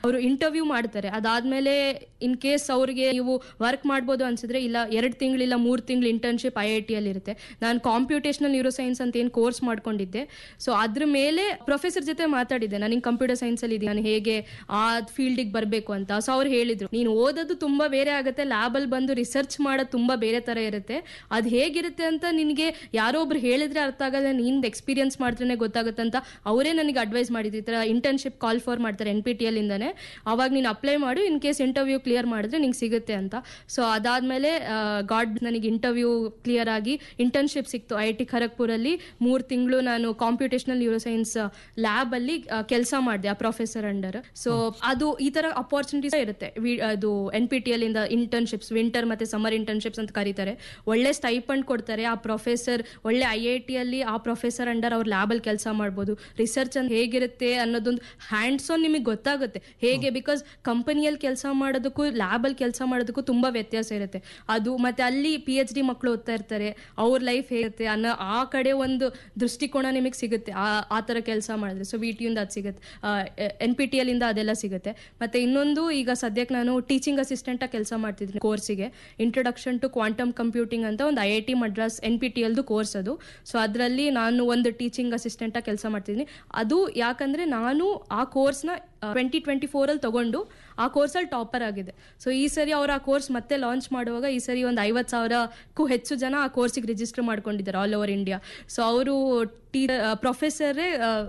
ಅವರು ಇಂಟರ್ವ್ಯೂ ಮಾಡ್ತಾರೆ ಅದಾದ್ಮೇಲೆ ಇನ್ ಕೇಸ್ ಅವ್ರಿಗೆ ನೀವು ವರ್ಕ್ ಮಾಡ್ಬೋದು ಅನ್ಸಿದ್ರೆ ಇಲ್ಲ ಎರಡು ತಿಂಗಳಿಲ್ಲ ಮೂರು ತಿಂಗಳು ಇಂಟರ್ನ್ಶಿಪ್ ಐ ಐ ಟಿ ಅಲ್ಲಿ ಇರುತ್ತೆ ನಾನು ಕಾಂಪ್ಯೂಟೇಷನಲ್ ನ್ಯೂರೋ ಸೈನ್ಸ್ ಅಂತ ಏನು ಕೋರ್ಸ್ ಮಾಡ್ಕೊಂಡಿದ್ದೆ ಸೊ ಅದ್ರ ಮೇಲೆ ಪ್ರೊಫೆಸರ್ ಜೊತೆ ಮಾತಾಡಿದ್ದೆ ನನಗೆ ಕಂಪ್ಯೂಟರ್ ಸೈನ್ಸ್ ಅಲ್ಲಿ ನಾನು ಹೇಗೆ ಆ ಫೀಲ್ಡಿಗೆ ಬರಬೇಕು ಅಂತ ಸೊ ಅವ್ರು ಹೇಳಿದ್ರು ನೀನು ಓದೋದು ತುಂಬಾ ಬೇರೆ ಆಗುತ್ತೆ ಲ್ಯಾಬಲ್ಲಿ ಬಂದು ರಿಸರ್ಚ್ ಮಾಡೋದು ತುಂಬಾ ಬೇರೆ ತರ ಇರುತ್ತೆ ಅದು ಹೇಗಿರುತ್ತೆ ಅಂತ ನಿನಗೆ ಯಾರೋ ಒಬ್ರು ಹೇಳಿದ್ರೆ ಅರ್ಥ ಆಗಲ್ಲ ನಿಂದು ಎಕ್ಸ್ಪೀರಿಯನ್ಸ್ ಮಾಡಿದ್ರೆ ಗೊತ್ತಾಗುತ್ತೆ ಅಂತ ಅವರೇ ನನಗೆ ಅಡ್ವೈಸ್ ಮಾಡಿದ್ರು ಈ ಥರ ಇಂಟರ್ನ್ಶಿಪ್ ಕಾಲ್ ಫಾರ್ ಮಾಡ್ತಾರೆ ಎನ್ ಪಿ ಟಿ ಎಲ್ ಇಂದಾನೆ ಅವಾಗ ನೀನು ಅಪ್ಲೈ ಮಾಡು ಇನ್ ಕೇಸ್ ಇಂಟರ್ವ್ಯೂ ಕ್ಲಿಯರ್ ಮಾಡಿದ್ರೆ ನಿಂಗೆ ಸಿಗುತ್ತೆ ಅಂತ ಸೊ ಅದಾದ್ಮೇಲೆ ಗಾಡ್ ನನಗೆ ಇಂಟರ್ವ್ಯೂ ಕ್ಲಿಯರ್ ಆಗಿ ಇಂಟರ್ನ್ಶಿಪ್ ಸಿಕ್ತು ಐ ಟಿ ಖರಗ್ಪುರಲ್ಲಿ ಮೂರು ತಿಂಗಳು ನಾನು ಕಾಂಪ್ಯೂಟೇಷನಲ್ ನ್ಯೂರೋ ಸೈನ್ಸ್ ಲ್ಯಾಬ್ ಅಲ್ಲಿ ಕೆಲಸ ಮಾಡಿದೆ ಆ ಪ್ರೊಫೆಸರ್ ಅಂಡರ್ ಸೊ ಅದು ಈ ತರ ಅಪಾರ್ಚುನಿಟೀಸ್ ಇರುತ್ತೆ ವಿ- ಅದು ಎನ್ ಪಿ ಟಿ ಎಲ್ ಇಂದ ಇಂಟರ್ನ್ಶಿಪ್ಸ್ ವಿಂಟರ್ ಮತ್ತೆ ಸಮ್ಮರ್ ಇಂಟರ್ನ್ಶಿಪ್ಸ್ ಅಂತ ಕರೀತಾರೆ ಒಳ್ಳೆ ಸ್ಟೈಪಂಡ್ ಕೊಡ್ತಾರೆ ಆ ಪ್ರೊಫೆಸರ್ ಒಳ್ಳೆ ಐ ಐ ಟಿ ಅಲ್ಲಿ ಆ ಪ್ರೊಫೆಸರ್ ಅಂಡರ್ ಅವ್ರ ಲ್ಯಾಬ್ ಅಲ್ಲಿ ಕೆಲಸ ಮಾಡ್ಬೋದು ರಿಸರ್ಚ್ ಅಂತ ಹೇಗಿರುತ್ತೆ ಅನ್ನೋದೊಂದು ಹ್ಯಾಂಡ್ಸ್ ಆನ್ ನಿಮಗೆ ಗೊತ್ತಾಗುತ್ತೆ ಹೇಗೆ ಬಿಕಾಸ್ ಕಂಪನಿಯಲ್ಲಿ ಕೆಲಸ ಮಾಡೋದಕ್ಕೂ ಲ್ಯಾಬ್ ಅಲ್ಲಿ ಕೆಲಸ ಮಾಡೋದಕ್ಕೂ ತುಂಬಾ ವ್ಯತ್ಯಾಸ ಇರುತ್ತೆ ಅದು ಮತ್ತೆ ಅಲ್ಲಿ ಪಿ ಎಚ್ ಡಿ ಮಕ್ಕಳು ಓದ್ತಾ ಇರ್ತಾರೆ ಅವ್ರ ಲೈಫ್ ಹೇಗಿರುತ್ತೆ ಅನ್ನೋ ಆ ಕಡೆ ಒಂದು ದೃಷ್ಟಿಕೋನ ನಿಮಗೆ ಸಿಗುತ್ತೆ ಆ ಆ ಥರ ಕೆಲಸ ಮಾಡಿದ್ರೆ ಸೊ ವಿ ಟಿಯಿಂದ ಅದು ಸಿಗುತ್ತೆ ಎನ್ ಪಿ ಟಿ ಎಲ್ ಇಂದ ಅದೆಲ್ಲ ಸಿಗುತ್ತೆ ಮತ್ತೆ ಇನ್ನೊಂದು ಈಗ ಸದ್ಯಕ್ಕೆ ನಾನು ಟೀಚಿಂಗ್ ಅಸಿಸ್ಟೆಂಟ್ ಆಗಿ ಕೆಲಸ ಮಾಡ್ತಿದ್ದೀನಿ ಕೋರ್ಸಿಗೆ ಇಂಟ್ರೊಡಕ್ಷನ್ ಟು ಕ್ವಾಂಟಮ್ ಕಂಪ್ಯೂಟಿಂಗ್ ಅಂತ ಒಂದು I I T Madras N P T ಎಲ್ದು ಕೋರ್ಸ್ ಅದು ಸೊ ಅದರಲ್ಲಿ ನಾನು ಒಂದು ಟೀಚಿಂಗ್ ಅಸಿಸ್ಟೆಂಟ್ ಆಗಿ ಕೆಲಸ ಮಾಡ್ತಿದ್ದೀನಿ ಅದು ಯಾಕಂದ್ರೆ ನಾನು ಆ ಕೋರ್ಸ್ನ ಟ್ವೆಂಟಿ ಟ್ವೆಂಟಿ ಫೋರಲ್ಲಿ ತಗೊಂಡು ಆ ಕೋರ್ಸಲ್ಲಿ ಟಾಪರ್ ಆಗಿದೆ ಸೊ ಈ ಸರಿ ಅವ್ರು ಆ ಕೋರ್ಸ್ ಮತ್ತೆ ಲಾಂಚ್ ಮಾಡುವಾಗ ಈ ಸರಿ ಒಂದು ಐವತ್ತು ಸಾವಿರಕ್ಕೂ ಹೆಚ್ಚು ಜನ ಆ ಕೋರ್ಸಿಗೆ ರಿಜಿಸ್ಟರ್ ಮಾಡ್ಕೊಂಡಿದ್ದಾರೆ ಆಲ್ ಓವರ್ ಇಂಡಿಯಾ ಸೊ ಅವರು ಟೀ ಪ್ರೊಫೆಸರೇ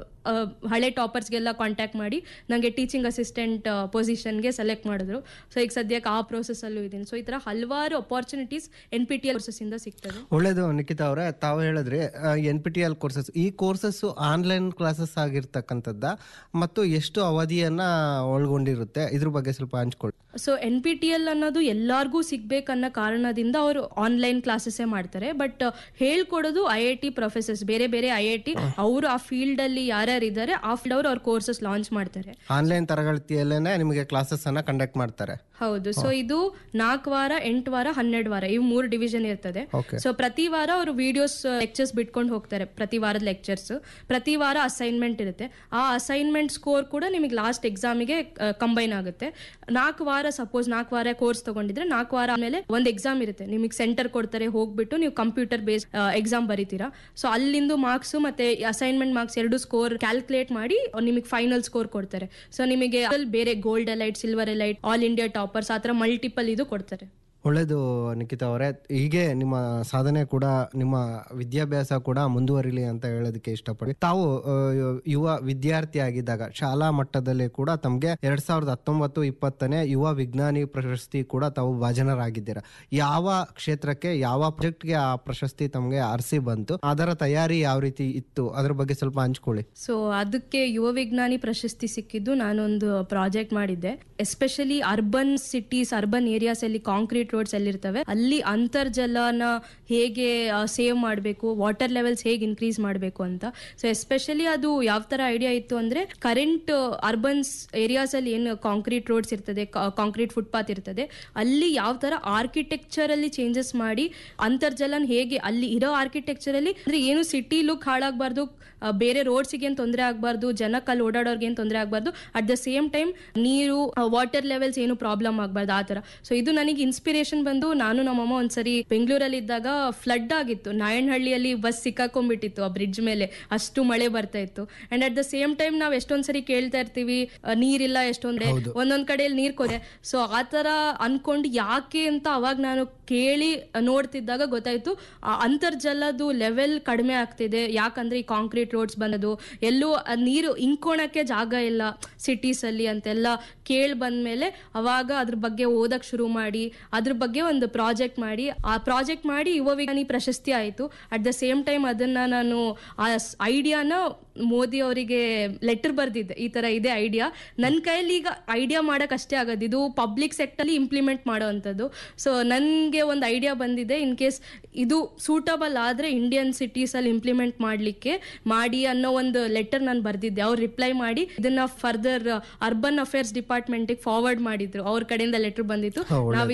ಹಳೆ ಟಾಪರ್ಸ್ಗೆಲ್ಲ ಕಾಂಟ್ಯಾಕ್ಟ್ ಮಾಡಿ ನನಗೆ ಟೀಚಿಂಗ್ ಅಸಿಸ್ಟೆಂಟ್ ಪೊಸಿಷನ್ಗೆ ಸೆಲೆಕ್ಟ್ ಮಾಡಿದ್ರು ಸೊ ಈಗ ಸದ್ಯಕ್ಕೆ ಆ ಪ್ರೋಸೆಸ್ಸಲ್ಲೂ ಇದ್ದೀನಿ ಸೊ ಈ ಥರ ಹಲವಾರು opportunities N P T L ಕೋರ್ಸಸ್ಸಿಂದ ಸಿಗ್ತದೆ ಒಳ್ಳೇದು ನಿಖಿತಾ ಅವರೇ ತಾವು ಹೇಳಿದ್ರಿ N P T L courses ಈ ಕೋರ್ಸಸ್ ಆನ್ಲೈನ್ ಕ್ಲಾಸಸ್ ಆಗಿರ್ತಕ್ಕಂಥದ್ದ ಮತ್ತು ಎಷ್ಟು ಅವಧಿಯನ್ನ ಒಳಗೊಂಡಿರುತ್ತೆ ಇದ್ರ ಬಗ್ಗೆ ಸ್ವಲ್ಪ ಹಂಚ್ಕೊಳ್ಳಿ so N P T L ಅನ್ನೋದು ಎಲ್ಲಾರ್ಗೂ ಸಿಗ್ಬೇಕನ್ನೋ ಕಾರಣದಿಂದ ಅವರು ಆನ್ಲೈನ್ ಕ್ಲಾಸಸ್ಸೇ ಮಾಡ್ತಾರೆ ಬಟ್ ಹೇಳ್ಕೊಡೋದು ಐ ಐ ಟಿ ಪ್ರೊಫೆಸರ್ಸ್ ಬೇರೆ ಬೇರೆ ಐ ಐ ಟಿ ಅವರು ಆ ಫೀಲ್ಡ್ ಅಲ್ಲಿ ಯಾರ್ಯಾರು ಇದ್ದಾರೆ ಆ ಫೀಲ್ಡ್ ಅವರು ಅವ್ರ ಕೋರ್ಸಸ್ ಲಾಂಚ್ ಮಾಡ್ತಾರೆ ಆನ್ಲೈನ್ ತರಗತಿಯಲ್ಲೇನೆ ನಿಮಗೆ ಕ್ಲಾಸಸ್ ಅನ್ನ ಕಂಡಕ್ಟ್ ಮಾಡ್ತಾರೆ ಹೌದು ಸೊ ಇದು ನಾಲ್ಕು ವಾರ ಎಂಟು ವಾರ ಹನ್ನೆರಡು ವಾರ ಇವು ಮೂರು ಡಿವಿಷನ್ ಇರ್ತದೆ ಓಕೆ ಸೊ ಪ್ರತಿ ವಾರ ಅವರು ವಿಡಿಯೋಸ್ ಲೆಕ್ಚರ್ಸ್ ಬಿಟ್ಕೊಂಡು ಹೋಗ್ತಾರೆ ಪ್ರತಿ ವಾರದ ಲೆಕ್ಚರ್ಸ್ ಪ್ರತಿ ವಾರ ಅಸೈನ್ಮೆಂಟ್ ಇರುತ್ತೆ ಆ ಅಸೈನ್ಮೆಂಟ್ ಸ್ಕೋರ್ ಕೂಡ ನಿಮಗೆ ಲಾಸ್ಟ್ ಎಕ್ಸಾಮಿಗೆ ಕಂಬೈನ್ ಆಗುತ್ತೆ ನಾಲ್ಕು ವಾರ ಸಪೋಸ್ ನಾಲ್ಕು ವಾರ ಕೋರ್ಸ್ ತಗೊಂಡಿದ್ರೆ ನಾಲ್ಕು ವಾರ ಆಮೇಲೆ ಒಂದು ಎಕ್ಸಾಮ್ ಇರುತ್ತೆ ನಿಮಗೆ ಸೆಂಟರ್ ಕೊಡ್ತಾರೆ ಹೋಗ್ಬಿಟ್ಟು ನೀವು ಕಂಪ್ಯೂಟರ್ ಬೇಸ್ ಎಕ್ಸಾಮ್ ಬರೀತೀರಾ ಸೊ ಅಲ್ಲಿಂದು ಮಾರ್ಕ್ಸ್ ಮತ್ತೆ ಅಸೈನ್ಮೆಂಟ್ ಮಾರ್ಕ್ಸ್ ಎರಡು ಸ್ಕೋರ್ ಕ್ಯಾಲ್ಕುಲೇಟ್ ಮಾಡಿ ನಿಮಗೆ ಫೈನಲ್ ಸ್ಕೋರ್ ಕೊಡ್ತಾರೆ ಸೊ ನಿಮಗೆ ಅದ್ರಲ್ಲಿ ಬೇರೆ gold elite silver elite all India toppers ಆ ಥರ ಮಲ್ಟಿಪಲ್ ಇದು ಕೊಡ್ತಾರೆ ಒಳ್ಳೇದು ನಿಖಿತಾ ಅವರೇ ಹೀಗೆ ನಿಮ್ಮ ಸಾಧನೆ ಕೂಡ ನಿಮ್ಮ ವಿದ್ಯಾಭ್ಯಾಸ ಕೂಡ ಮುಂದುವರಿಲಿ ಅಂತ ಹೇಳೋದಕ್ಕೆ ಇಷ್ಟಪಡಿ ತಾವು ಆ, ಯುವ ವಿದ್ಯಾರ್ಥಿ ಆಗಿದ್ದಾಗ ಶಾಲಾ ಮಟ್ಟದಲ್ಲಿ ಕೂಡ ತಮಗೆ ಎರಡ್ ಸಾವಿರದ ಹತ್ತೊಂಬತ್ತು ಇಪ್ಪತ್ತನೇ ಯುವ ವಿಜ್ಞಾನಿ ಪ್ರಶಸ್ತಿ ಕೂಡ ತಾವು ಭಾಜನರಾಗಿದ್ದೀರಾ ಯಾವ ಕ್ಷೇತ್ರಕ್ಕೆ ಯಾವ ಪ್ರಾಜೆಕ್ಟ್ಗೆ ಆ ಪ್ರಶಸ್ತಿ ತಮಗೆ ಅರಸಿ ಬಂತು ಅದರ ತಯಾರಿ ಯಾವ ರೀತಿ ಇತ್ತು ಅದ್ರ ಬಗ್ಗೆ ಸ್ವಲ್ಪ ಹಂಚ್ಕೊಳ್ಳಿ ಸೊ ಅದಕ್ಕೆ ಯುವ ವಿಜ್ಞಾನಿ ಪ್ರಶಸ್ತಿ ಸಿಕ್ಕಿದ್ದು ನಾನೊಂದು ಪ್ರಾಜೆಕ್ಟ್ ಮಾಡಿದ್ದೆ especially urban cities urban areas ಅಲ್ಲಿ ಕಾಂಕ್ರೀಟ್ ರೋಡ್ಸ್ ಎಲ್ಲಿರ್ತವೆ ಅಲ್ಲಿ ಅಂತರ್ಜಲನ ಹೇಗೆ ಸೇವ್ ಮಾಡಬೇಕು ವಾಟರ್ ಲೆವೆಲ್ಸ್ ಹೇಗೆ ಇನ್ಕ್ರೀಸ್ ಮಾಡಬೇಕು ಅಂತ ಸೊ ಎಸ್ಪೆಷಲಿ ಅದು ಯಾವ ತರ ಐಡಿಯಾ ಇತ್ತು ಅಂದ್ರೆ ಕರೆಂಟ್ ಅರ್ಬನ್ಸ್ ಏರಿಯಾಸ್ ಅಲ್ಲಿ ಏನು ಕಾಂಕ್ರೀಟ್ ರೋಡ್ಸ್ ಇರ್ತದೆ ಕಾಂಕ್ರೀಟ್ ಫುಟ್ಪಾತ್ ಇರ್ತದೆ ಅಲ್ಲಿ ಯಾವ ತರ ಆರ್ಕಿಟೆಕ್ಚರ್ ಅಲ್ಲಿ ಚೇಂಜಸ್ ಮಾಡಿ ಅಂತರ್ಜಲನ ಹೇಗೆ ಅಲ್ಲಿ ಇರೋ ಆರ್ಕಿಟೆಕ್ಚರ್ ಅಲ್ಲಿ ಅಂದ್ರೆ ಏನು ಸಿಟಿ ಲುಕ್ ಹಾಳಾಗಬಾರ್ದು ಬೇರೆ ರೋಡ್ಸಿಗೆ ಏನು ತೊಂದರೆ ಆಗಬಾರ್ದು ಜನಕ್ಕೆ ಅಲ್ಲಿ ಓಡಾಡೋರ್ಗೆ ಏನು ತೊಂದರೆ ಆಗಬಾರ್ದು ಅಟ್ ದ ಸೇಮ್ ಟೈಮ್ ನೀರು ವಾಟರ್ ಲೆವೆಲ್ಸ್ ಏನು ಪ್ರಾಬ್ಲಮ್ ಆಗಬಾರ್ದು ಆ ಥರ ಸೊ ಇದು ನನಗೆ ಇನ್ಸ್ಪಿರೇಷನ್ ಬಂದು ನಾನು ನಮ್ಮಮ್ಮ ಒಂದ್ಸರಿ ಬೆಂಗಳೂರಲ್ಲಿ ಇದ್ದಾಗ ಫ್ಲಡ್ ಆಗಿತ್ತು ನಾಯಣಹಳ್ಳಿಯಲ್ಲಿ ಬಸ್ ಸಿಕ್ಕಾಕೊಂಡ್ಬಿಟ್ಟಿತ್ತು ಆ ಬ್ರಿಡ್ಜ್ ಮೇಲೆ ಅಷ್ಟು ಮಳೆ ಬರ್ತಾ ಇತ್ತು and at the same time ನಾವು ಎಷ್ಟೊಂದ್ ಸರಿ ಕೇಳ್ತಾ ಇರ್ತೀವಿ ಆ, ನೀರಿಲ್ಲ ಎಷ್ಟೊಂದ್ರೆ ಒಂದೊಂದ್ ಕಡೆಯಲ್ಲಿ ನೀರ್ ಕೊದೆ ಸೊ ಆ ತರ ಅನ್ಕೊಂಡು ಯಾಕೆ ಅಂತ ಅವಾಗ ನಾನು ಕೇಳಿ ನೋಡ್ತಿದ್ದಾಗ ಗೊತ್ತಾಯ್ತು ಆ ಅಂತರ್ಜಲದ್ದು ಲೆವೆಲ್ ಕಡಿಮೆ ಆಗ್ತಿದೆ ಯಾಕಂದ್ರೆ ಈ ಕಾಂಕ್ರೀಟ್ ರೋಡ್ಸ್ ಬಂದದು ಎಲ್ಲೂ ಆ ನೀರು ಇಂಕೋಣಕ್ಕೆ ಜಾಗ ಇಲ್ಲ ಸಿಟೀಸ್ ಅಲ್ಲಿ ಅಂತೆಲ್ಲ ಕೇಳಿ ಬಂದ್ಮೇಲೆ ಅವಾಗ ಅದ್ರ ಬಗ್ಗೆ ಓದಕ್ ಶುರು ಮಾಡಿ ಅದ್ರ ಬಗ್ಗೆ ಒಂದು ಪ್ರಾಜೆಕ್ಟ್ ಮಾಡಿ ಆ ಪ್ರಾಜೆಕ್ಟ್ ಮಾಡಿ ಯುವ ವಿಜ್ಞಾನಿ ಪ್ರಶಸ್ತಿ ಆಯಿತು ಅಟ್ ದ ಸೇಮ್ ಟೈಮ್ ಅದನ್ನ ನಾನು ಆ ಐಡಿಯಾನ ಮೋದಿ ಅವರಿಗೆ ಲೆಟರ್ ಬರ್ದಿದ್ದೆ ಈ ತರ ಇದೆ ಐಡಿಯಾ ನನ್ನ ಕೈಯಲ್ಲಿ ಈಗ ಐಡಿಯಾ ಮಾಡಕ್ ಅಷ್ಟೇ ಆಗೋದು ಇದು ಪಬ್ಲಿಕ್ ಸೆಕ್ಟರ್ಲಿ ಇಂಪ್ಲಿಮೆಂಟ್ ಮಾಡೋವಂಥದ್ದು ಸೊ ನನಗೆ ಒಂದು ಐಡಿಯಾ ಬಂದಿದೆ ಇನ್ ಕೇಸ್ ಇದು ಸೂಟಬಲ್ ಆದ್ರೆ ಇಂಡಿಯನ್ ಸಿಟೀಸ್ ಅಲ್ಲಿ ಇಂಪ್ಲಿಮೆಂಟ್ ಮಾಡ್ಲಿಕ್ಕೆ ಮಾಡಿ ಅನ್ನೋ ಒಂದು ಲೆಟರ್ ನಾನು ಬರ್ದಿದ್ದೆ ಅವ್ರು ರಿಪ್ಲೈ ಮಾಡಿ ಇದನ್ನ further urban affairs department forward ಮಾಡಿದ್ರು ಅವ್ರ ಕಡೆಯಿಂದ ಲೆಟರ್ ಬಂದಿತ್ತು ನಾವು ಇದನ್ನ ಸ್ಟಡಿ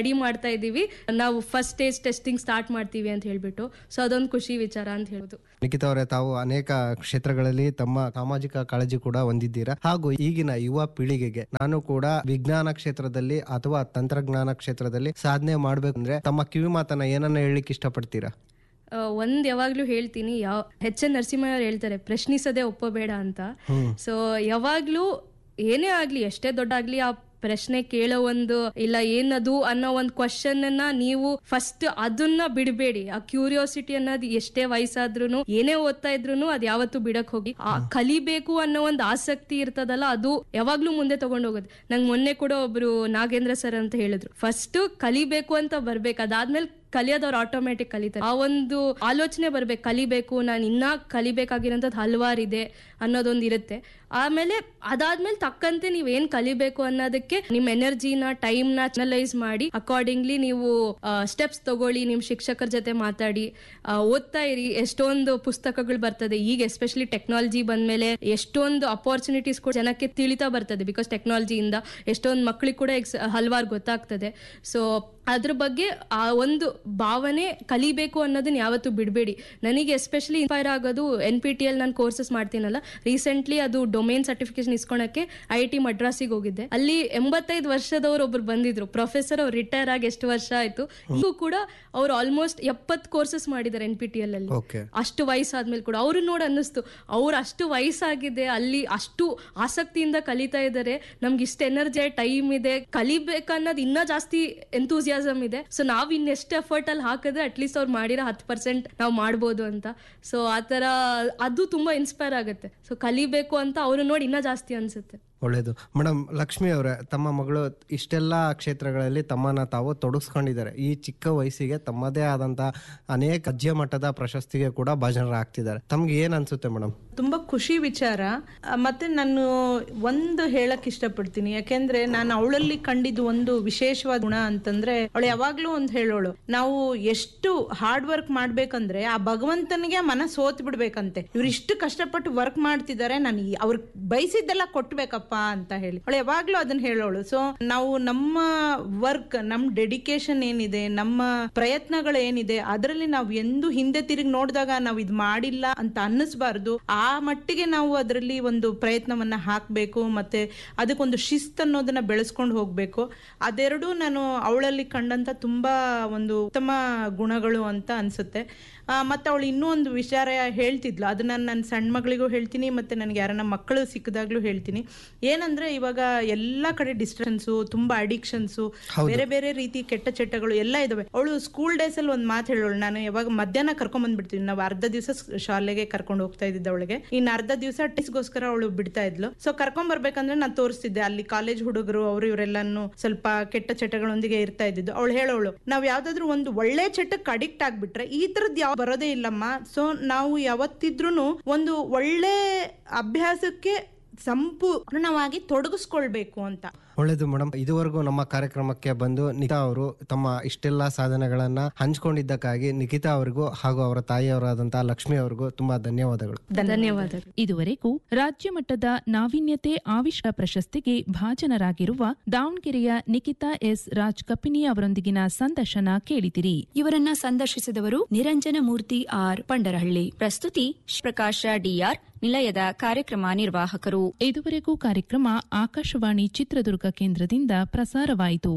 ರೆಡಿ ಮಾಡ್ತಾ ಇದ್ದೀವಿ ನಾವು ಫಸ್ಟ್ ಸ್ಟೇಜ್ ಟೆಸ್ಟಿಂಗ್ ಸ್ಟಾರ್ಟ್ ಮಾಡ್ತೀವಿ ಅಂತ ಹೇಳ್ಬಿಟ್ಟು ಸೊ ಅದೊಂದು ಖುಷಿ ವಿಚಾರ ಅಂತ ಹೇಳ್ಬೋದು ನಿಖಿತಾ ಅವರೇ ತಾವು ಅನೇಕ ಕ್ಷೇತ್ರಗಳಲ್ಲಿ ತಮ್ಮ ಸಾಮಾಜಿಕ ಕಾಳಜಿ ಕೂಡ ಹೊಂದಿದ್ದೀರಾ ಹಾಗೂ ಈಗಿನ ಯುವ ಪೀಳಿಗೆಗೆ ನಾನು ಕೂಡ ವಿಜ್ಞಾನ ಕ್ಷೇತ್ರದಲ್ಲಿ ಅಥವಾ ತಂತ್ರಜ್ಞಾನ ಕ್ಷೇತ್ರದಲ್ಲಿ ಸಾಧನೆ ಮಾಡ್ಬೇಕಂದ್ರೆ ತಮ್ಮ ಕಿವಿ ಮಾತನ್ನ ಏನನ್ನ ಹೇಳಲಿಕ್ಕೆ ಇಷ್ಟಪಡ್ತೀರಾ ಆ, ಒಂದ್ ಯಾವಾಗ್ಲೂ ಹೇಳ್ತೀನಿ ಯಾವ ಎಚ್ ಎನ್ ನರಸಿಂಹ ಅವ್ರು ಹೇಳ್ತಾರೆ ಪ್ರಶ್ನಿಸದೆ ಒಪ್ಪಬೇಡ ಅಂತ ಸೊ ಯಾವಾಗ್ಲೂ ಏನೇ ಆಗ್ಲಿ ಎಷ್ಟೇ ದೊಡ್ಡ ಆಗ್ಲಿ ಆ ಪ್ರಶ್ನೆ ಕೇಳೋ ಒಂದು ಇಲ್ಲ ಏನದು ಅನ್ನೋ ಒಂದು ಕ್ವಶನ್ ಅನ್ನ ನೀವು ಫಸ್ಟ್ ಅದನ್ನ ಬಿಡಬೇಡಿ ಆ ಕ್ಯೂರಿಯಾಸಿಟಿ ಅನ್ನೋದು ಎಷ್ಟೇ ವಯಸ್ಸಾದ್ರೂ ಏನೇ ಓದ್ತಾ ಇದ್ರು ಅದ್ ಯಾವತ್ತೂ ಬಿಡಕ್ ಹೋಗಿ ಆ ಕಲಿಬೇಕು ಅನ್ನೋ ಒಂದು ಆಸಕ್ತಿ ಇರ್ತದಲ್ಲ ಅದು ಯಾವಾಗ್ಲೂ ಮುಂದೆ ತಗೊಂಡು ಹೋಗೋದು ನಂಗೆ ಮೊನ್ನೆ ಕೂಡ ಒಬ್ರು ನಾಗೇಂದ್ರ ಸರ್ ಅಂತ ಹೇಳಿದ್ರು ಫಸ್ಟ್ ಕಲಿಬೇಕು ಅಂತ ಬರ್ಬೇಕು ಅದಾದ್ಮೇಲೆ ಕಲಿಯೋದವ್ರು ಆಟೋಮೆಟಿಕ್ ಕಲಿತಾರೆ ಆ ಒಂದು ಆಲೋಚನೆ ಬರ್ಬೇಕು ಕಲಿಬೇಕು ನಾನು ಇನ್ನ ಕಲಿಬೇಕಾಗಿರೋಂಥದ್ದು ಹಲವಾರು ಇದೆ ಅನ್ನೋದೊಂದು ಇರುತ್ತೆ ಆಮೇಲೆ ಅದಾದ್ಮೇಲೆ ತಕ್ಕಂತೆ ನೀವ್ ಏನ್ ಕಲಿಬೇಕು ಅನ್ನೋದಕ್ಕೆ ನಿಮ್ ಎನರ್ಜಿನ ಟೈಮ್ ನ ಚನಲೈಸ್ ಮಾಡಿ ಅಕಾರ್ಡಿಂಗ್ಲಿ ನೀವು ಸ್ಟೆಪ್ಸ್ ತಗೊಳ್ಳಿ ನಿಮ್ ಶಿಕ್ಷಕರ ಜೊತೆ ಮಾತಾಡಿ ಆ, ಓದ್ತಾ ಇರಿ ಎಷ್ಟೊಂದು ಪುಸ್ತಕಗಳು ಬರ್ತದೆ ಈಗ ಎಸ್ಪೆಷಲಿ ಟೆಕ್ನಾಲಜಿ ಬಂದ್ಮೇಲೆ ಎಷ್ಟೊಂದು ಅಪಾರ್ಚುನಿಟೀಸ್ ಕೂಡ ಜನಕ್ಕೆ ತಿಳಿತಾ ಬರ್ತದೆ ಬಿಕಾಸ್ ಟೆಕ್ನಾಲಜಿಯಿಂದ ಎಷ್ಟೊಂದು ಮಕ್ಳಿಗೆ ಕೂಡ ಎಕ್ಸ್ ಹಲವಾರು ಗೊತ್ತಾಗ್ತದೆ ಸೊ ಅದ್ರ ಬಗ್ಗೆ ಆ ಒಂದು ಭಾವನೆ ಕಲಿಬೇಕು ಅನ್ನೋದನ್ನ ಯಾವತ್ತೂ ಬಿಡಬೇಡಿ ನನಗೆ ಎಸ್ಪೆಷಲಿ ಇನ್ಸ್ಪೈರ್ ಆಗೋದು ಎನ್ ಪಿ ಟಿ ಎಲ್ ನಾನು ಕೋರ್ಸಸ್ ಮಾಡ್ತೀನಲ್ಲ ರೀಸೆಂಟ್ಲಿ ಅದು ಡೊಮೇನ್ ಸರ್ಟಿಫಿಕೇಶನ್ ಇಸ್ಕೊಳಕ್ಕೆ ಐ ಟಿ ಮಡ್ರಾಸಿಗೆ ಹೋಗಿದ್ದೆ ಅಲ್ಲಿ ಎಂಬತ್ತೈದು ವರ್ಷದವ್ರು ಒಬ್ರು ಬಂದಿದ್ರು ಪ್ರೊಫೆಸರ್ ಅವ್ರು ರಿಟೈರ್ ಆಗಿ ಎಷ್ಟು ವರ್ಷ ಆಯ್ತು ಈಗೂ ಕೂಡ ಅವ್ರು ಆಲ್ಮೋಸ್ಟ್ ಎಪ್ಪತ್ತು ಕೋರ್ಸಸ್ ಮಾಡಿದ್ದಾರೆ ಎನ್ ಪಿ ಟಿ ಎಲ್ ಅಲ್ಲಿ ಓಕೆ ಅಷ್ಟು ವಯಸ್ಸಾದ್ಮೇಲೆ ಕೂಡ ಅವ್ರು ನೋಡಿ ಅನ್ನಿಸ್ತು ಅವ್ರು ಅಷ್ಟು ವಯಸ್ಸಾಗಿದೆ ಅಲ್ಲಿ ಅಷ್ಟು ಆಸಕ್ತಿಯಿಂದ ಕಲಿತಾ ಇದ್ದಾರೆ ನಮ್ಗೆ ಇಷ್ಟು ಎನರ್ಜಿ ಟೈಮ್ ಇದೆ ಕಲಿಬೇಕನ್ನೋದು ಇನ್ನೂ ಜಾಸ್ತಿ ಎಂತೂಸಿಯಾಸಮ್ ಇದೆ ಸೊ ನಾವ್ ಇನ್ನೆಷ್ಟು ಎಫರ್ಟ್ ಅಲ್ಲಿ ಹಾಕಿದ್ರೆ ಅಟ್ಲೀಸ್ಟ್ ಅವ್ರು ಮಾಡಿರೋ ಹತ್ತು ಪರ್ಸೆಂಟ್ ನಾವು ಮಾಡ್ಬೋದು ಅಂತ ಸೊ ಆ ಥರ ಅದು ತುಂಬಾ ಇನ್ಸ್ಪೈರ್ ಆಗುತ್ತೆ ಸೊ ಕಲಿಬೇಕು ಅಂತ ಅವ್ರು ನೋಡಿ ಇನ್ನೂ ಜಾಸ್ತಿ ಅನ್ಸುತ್ತೆ ಒಳ್ಳೇದು ಮೇಡಮ್ ಲಕ್ಷ್ಮಿ ಅವರೇ ತಮ್ಮ ಮಗಳು ಇಷ್ಟೆಲ್ಲ ಕ್ಷೇತ್ರಗಳಲ್ಲಿ ತಮ್ಮನ್ನ ತಾವು ತೊಡಗಿಸ್ಕೊಂಡಿದ್ದಾರೆ ಈ ಚಿಕ್ಕ ವಯಸ್ಸಿಗೆ ತಮ್ಮದೇ ಆದಂತ ಅನೇಕ ರಾಜ್ಯ ಮಟ್ಟದ ಪ್ರಶಸ್ತಿಗೆ ಕೂಡ ಭಾಜನರಾಗ್ತಿದ್ದಾರೆ ತಮ್ಗೆ ಏನ್ ಅನ್ಸುತ್ತೆ ಮೇಡಮ್ ತುಂಬಾ ಖುಷಿ ವಿಚಾರ ಆ, ಮತ್ತೆ ನಾನು ಒಂದು ಹೇಳಕ್ ಇಷ್ಟಪಡ್ತೀನಿ ಯಾಕೆಂದ್ರೆ ನಾನು ಅವಳಲ್ಲಿ ಕಂಡಿದ್ದು ಒಂದು ವಿಶೇಷವಾದ ಗುಣ ಅಂತಂದ್ರೆ ಅವಳು ಯಾವಾಗ್ಲೂ ಒಂದು ಹೇಳೋಳು ನಾವು ಎಷ್ಟು ಹಾರ್ಡ್ ವರ್ಕ್ ಮಾಡ್ಬೇಕಂದ್ರೆ ಆ ಭಗವಂತನಿಗೆ ಮನ ಸೋತ್ ಬಿಡ್ಬೇಕಂತೆ ಇವ್ರು ಇಷ್ಟು ಕಷ್ಟಪಟ್ಟು ವರ್ಕ್ ಮಾಡ್ತಿದ್ದಾರೆ ನಾನು ಅವ್ರ ಬಯಸಿದ್ದೆಲ್ಲ ಕೊಟ್ಬೇಕಪ್ಪ ಅಂತ ಹೇಳಿ ಅವಳು ಯಾವಾಗ್ಲೂ ಅದನ್ನ ಹೇಳೋಳು ಸೊ ನಾವು ನಮ್ಮ ವರ್ಕ್ ನಮ್ ಡೆಡಿಕೇಶನ್ ಏನಿದೆ ನಮ್ಮ ಪ್ರಯತ್ನಗಳು ಏನಿದೆ ಅದರಲ್ಲಿ ನಾವು ಎಂದು ಹಿಂದೆ ತಿರುಗಿ ನೋಡಿದಾಗ ನಾವು ಇದು ಮಾಡಿಲ್ಲ ಅಂತ ಅನ್ನಿಸ್ಬಾರ್ದು ಆ ಮಟ್ಟಿಗೆ ನಾವು ಅದರಲ್ಲಿ ಒಂದು ಪ್ರಯತ್ನವನ್ನ ಹಾಕಬೇಕು ಮತ್ತೆ ಅದಕ್ಕೊಂದು ಶಿಸ್ತು ಅನ್ನೋದನ್ನ ಬೆಳೆಸ್ಕೊಂಡು ಹೋಗ್ಬೇಕು ಅದೆರಡೂ ನಾನು ಅವಳಲ್ಲಿ ಕಂಡಂತ ತುಂಬಾ ಒಂದು ಉತ್ತಮ ಗುಣಗಳು ಅಂತ ಅನ್ಸುತ್ತೆ ಆ, ಮತ್ತೆ ಅವಳು ಇನ್ನೂ ಒಂದು ವಿಚಾರ ಹೇಳ್ತಿದ್ಲು ಅದನ್ನ ನನ್ನ ಸಣ್ಣ ಮಗಳಿಗೂ ಹೇಳ್ತೀನಿ ಮತ್ತೆ ನನಗೆ ಯಾರನ್ನ ಮಕ್ಕಳು ಸಿಕ್ಕಿದಾಗ್ಲೂ ಹೇಳ್ತೀನಿ ಏನಂದ್ರೆ ಇವಾಗ ಎಲ್ಲಾ ಕಡೆ ಡಿಸ್ಟ್ರೆನ್ಸು ತುಂಬಾ ಅಡಿಕ್ಷನ್ಸು ಬೇರೆ ಬೇರೆ ರೀತಿ ಕೆಟ್ಟ ಚಟಗಳು ಎಲ್ಲ ಇದಾವೆ ಅವಳು ಸ್ಕೂಲ್ ಡೇಸ್ ಅಲ್ಲಿ ಒಂದು ಮಾತು ಹೇಳೋಳು ನಾನು ಯಾವಾಗ ಮಧ್ಯಾಹ್ನ ಕರ್ಕೊಂಡ್ ಬಂದ್ಬಿಡ್ತೀನಿ ನಾವು ಅರ್ಧ ದಿವಸ ಶಾಲೆಗೆ ಕರ್ಕೊಂಡು ಹೋಗ್ತಾ ಇದ್ದಿದ್ದ ಅವಳಿಗೆ ಇನ್ನು ಅರ್ಧ ದಿವಸ ಗೋಸ್ಕರ ಅವಳು ಬಿಡ್ತಾ ಇದ್ಲು ಸೊ ಕರ್ಕೊಂಡ್ ಬರ್ಬೇಕಂದ್ರೆ ನಾನು ತೋರಿಸ್ತಿದ್ದೆ ಅಲ್ಲಿ ಕಾಲೇಜ್ ಹುಡುಗರು ಅವರು ಇವರೆಲ್ಲಾನು ಸ್ವಲ್ಪ ಕೆಟ್ಟ ಚಟಗಳೊಂದಿಗೆ ಇರ್ತಾ ಇದ್ದಿದ್ದು ಅವಳು ಹೇಳೋಳು ನಾವ್ ಯಾವ್ದಾದ್ರು ಒಂದು ಒಳ್ಳೆ ಚಟಕ್ಕೆ ಅಡಿಕ್ಟ್ ಆಗ್ಬಿಟ್ರೆ ಈ ತರದ್ ಯಾವ ಬರೋದೇ ಇಲ್ಲಮ್ಮ ಸೊ ನಾವು ಯಾವತ್ತಿದ್ರೂ ಒಂದು ಒಳ್ಳೆ ಅಭ್ಯಾಸಕ್ಕೆ ಸಂಪೂರ್ಣವಾಗಿ ತೊಡಗಿಸ್ಕೊಳ್ಬೇಕು ಅಂತ ಒಳ್ಳೇದು ಮೇಡಮ್ ಇದುವರೆಗೂ ನಮ್ಮ ಕಾರ್ಯಕ್ರಮಕ್ಕೆ ಬಂದು ನಿಖಿತಾ ಅವರು ತಮ್ಮ ಇಷ್ಟೆಲ್ಲ ಸಾಧನೆಗಳನ್ನ ಹಂಚ್ಕೊಂಡಿದ್ದಕ್ಕಾಗಿ ನಿಖಿತಾ ಅವರಿಗೂ ಹಾಗೂ ಅವರ ತಾಯಿಯವರಾದಂತಹ ಲಕ್ಷ್ಮಿ ಅವರಿಗೂ ತುಂಬಾ ಧನ್ಯವಾದಗಳು ಧನ್ಯವಾದಗಳು ಇದುವರೆಗೂ ರಾಜ್ಯ ಮಟ್ಟದ ನಾವೀನ್ಯತೆ ಆವಿಷ್ಕಾರ ಪ್ರಶಸ್ತಿಗೆ ಭಾಜನರಾಗಿರುವ ದಾವಣಗೆರೆಯ ನಿಖಿತಾ ಎಸ್ ರಾಜ್ ಕಪಿನಿ ಅವರೊಂದಿಗಿನ ಸಂದರ್ಶನ ಕೇಳಿದಿರಿ ಇವರನ್ನ ಸಂದರ್ಶಿಸಿದವರು ನಿರಂಜನ ಮೂರ್ತಿ ಆರ್ ಪಂಡರಹಳ್ಳಿ ಪ್ರಸ್ತುತಿ ಪ್ರಕಾಶ ಡಿಆರ್ ನಿಲಯದ ಕಾರ್ಯಕ್ರಮ ನಿರ್ವಾಹಕರು ಇದುವರೆಗೂ ಕಾರ್ಯಕ್ರಮ ಆಕಾಶವಾಣಿ ಚಿತ್ರದುರ್ಗ ಕೇಂದ್ರದಿಂದ ಪ್ರಸಾರವಾಯಿತು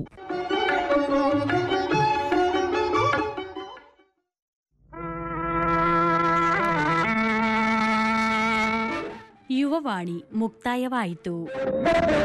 ಯುವವಾಣಿ ಮುಕ್ತಾಯವಾಯಿತು